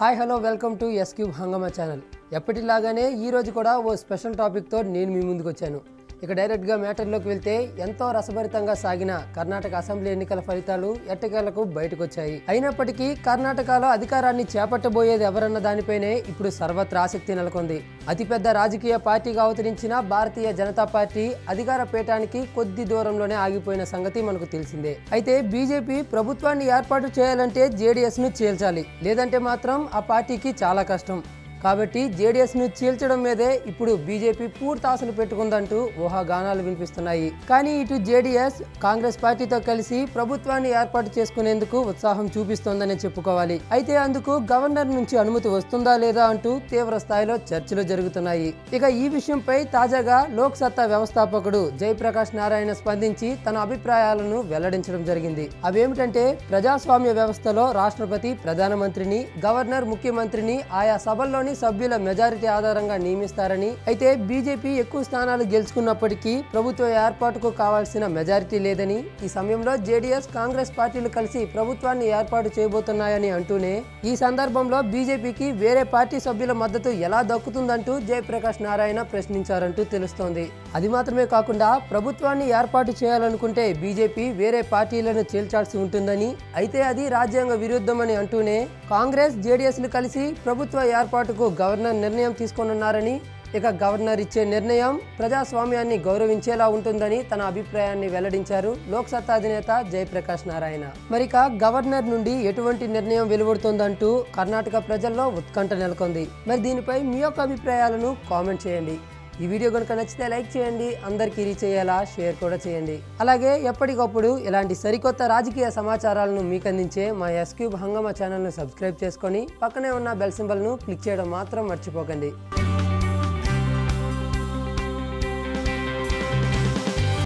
hi hello welcome to S cube Hungama channel ఎప్పటిలాగానే ఈ రోజు కూడా ఓ స్పెషల్ టాపిక్తో నేను మీ ముందుకు వచ్చాను ఇక డైరెక్ట్గా మ్యాటర్లోకి వెళ్తే ఎంతో రసభరితంగా సాగిన కర్ణాటక అసెంబ్లీ ఎన్నికల ఫలితాలు ఎట్టకేలకు బయటకు వచ్చాయి అయినప్పటికీ కర్ణాటకలో అధికారాన్ని చేపట్టబోయేది ఎవరన్న దానిపైనే ఇప్పుడు సర్వత్రా ఆసక్తి నెలకొంది అతిపెద్ద రాజకీయ పార్టీగా అవతరించిన భారతీయ జనతా పార్టీ అధికార పీఠానికి కొద్ది దూరంలోనే ఆగిపోయిన సంగతి మనకు తెలిసిందే అయితే బీజేపీ ప్రభుత్వాన్ని ఏర్పాటు చేయాలంటే జేడీఎస్ ను చీల్చాలి లేదంటే మాత్రం ఆ పార్టీకి చాలా కష్టం కాబట్టి జేడీఎస్ ను చీల్చడం మీదే ఇప్పుడు బీజేపీ పూర్తి ఆశలు పెట్టుకుందంటూ ఊహాగానాలు వినిపిస్తున్నాయి కానీ ఇటు జేడీఎస్ కాంగ్రెస్ పార్టీతో కలిసి ప్రభుత్వాన్ని ఏర్పాటు చేసుకునేందుకు ఉత్సాహం చూపిస్తోందని చెప్పుకోవాలి అయితే అందుకు గవర్నర్ నుంచి అనుమతి వస్తుందా లేదా అంటూ తీవ్ర స్థాయిలో చర్చలు జరుగుతున్నాయి ఇక ఈ విషయంపై తాజాగా లోక్ సత్తా వ్యవస్థాపకుడు జయప్రకాష్ నారాయణ స్పందించి తన అభిప్రాయాలను వెల్లడించడం జరిగింది అవేమిటంటే ప్రజాస్వామ్య వ్యవస్థలో రాష్ట్రపతి ప్రధానమంత్రిని గవర్నర్ ముఖ్యమంత్రిని ఆయా సభల్లోని సభ్యుల మెజారిటీ ఆధారంగా నియమిస్తారని అయితే బీజేపీ ఎక్కువ స్థానాలు గెలుచుకున్నప్పటికీ ప్రభుత్వ ఏర్పాటుకు కావాల్సిన మెజారిటీ లేదని ఈ సమయంలో జేడీఎస్ కాంగ్రెస్ పార్టీలు కలిసి ప్రభుత్వాన్ని ఏర్పాటు చేయబోతున్నాయని అంటూనే ఈ సందర్భంలో బీజేపీకి వేరే పార్టీ సభ్యుల మద్దతు ఎలా దక్కుతుందంటూ జయప్రకాష్ నారాయణ ప్రశ్నించారంటూ తెలుస్తోంది అది మాత్రమే కాకుండా ప్రభుత్వాన్ని ఏర్పాటు చేయాలనుకుంటే బీజేపీ వేరే పార్టీలను చీల్చాల్సి ఉంటుందని అయితే అది రాజ్యాంగ విరుద్ధమని అంటూనే కాంగ్రెస్ జేడీఎస్లు కలిసి ప్రభుత్వ ఏర్పాటుకు గవర్నర్ నిర్ణయం తీసుకోనున్నారని ఇక గవర్నర్ ఇచ్చే నిర్ణయం ప్రజాస్వామ్యాన్ని గౌరవించేలా ఉంటుందని తన అభిప్రాయాన్ని వెల్లడించారు లోక్ సత్తా అధినేత జయప్రకాష్ నారాయణ మరిక గవర్నర్ నుండి ఎటువంటి నిర్ణయం వెలువడుతుందంటూ కర్ణాటక ప్రజల్లో ఉత్కంఠ నెలకొంది మరి దీనిపై మీ యొక్క అభిప్రాయాలను కామెంట్ చేయండి ఈ వీడియో కనుక నచ్చితే లైక్ చేయండి అందరికీ రీచ్ అయ్యేలా షేర్ కూడా చేయండి అలాగే ఎప్పటికప్పుడు ఇలాంటి సరికొత్త రాజకీయ సమాచారాలను మీకు అందించే మా ఎస్క్యూబ్ హంగమా ఛానల్ను సబ్స్క్రైబ్ చేసుకొని పక్కనే ఉన్న బెల్ సింబల్ను క్లిక్ చేయడం మాత్రం మర్చిపోకండి